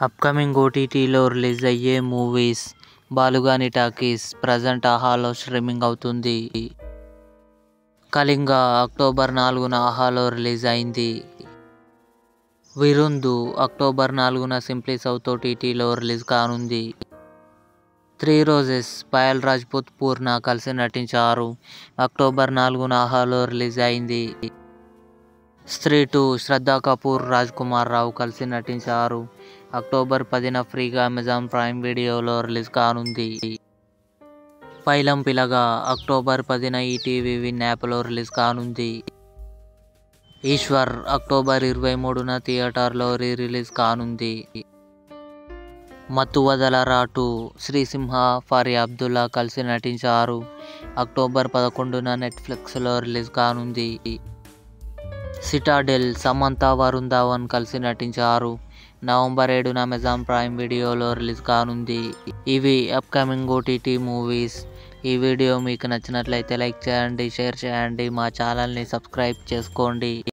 upcoming ఓటీటీలో release అయ్యే movies Balugani talkies present ఆహాలో స్ట్రీమింగ్ అవుతుంది కళింగ అక్టోబర్ నాలుగున ఆహాలో రిలీజ్ అయింది విరుందు అక్టోబర్ నాలుగున సింప్లీ సౌత్ ఓటీటీలో రిలీజ్ కానుంది త్రీ రోజెస్ పాయల్ రాజ్పుత్ పూర్ణ కలిసి నటించారు అక్టోబర్ నాలుగున ఆహాలో రిలీజ్ అయింది స్త్రీ టూ శ్రద్ధా కపూర్ రాజ్ కుమార్ రావు కలిసి నటించారు అక్టోబర్ పదిన ఫ్రీగా అమెజాన్ ప్రైమ్ వీడియోలో రిలీజ్ కానుంది పైలం పిలగా అక్టోబర్ పదిన ఈటీవీ విన్ యాప్లో రిలీజ్ కానుంది ఈశ్వర్ అక్టోబర్ ఇరవై మూడున థియేటర్లో రీ రిలీజ్ కానుంది మత్తు వదలరా టూ శ్రీసింహ ఫరి అబ్దుల్లా కలిసి నటించారు అక్టోబర్ పదకొండున నెట్ఫ్లిక్స్లో రిలీజ్ కానుంది సిటాడెల్ సమంత వరుణ్ ధావన్ కలిసి నటించారు నవంబర్ ఏడున అమెజాన్ ప్రైమ్ వీడియోలో రిలీజ్ కానుంది ఇవి అప్కమింగ్ ఓటీటీ మూవీస్ ఈ వీడియో మీకు నచ్చినట్లయితే లైక్ చేయండి షేర్ చేయండి మా ఛానల్ని సబ్స్క్రైబ్ చేసుకోండి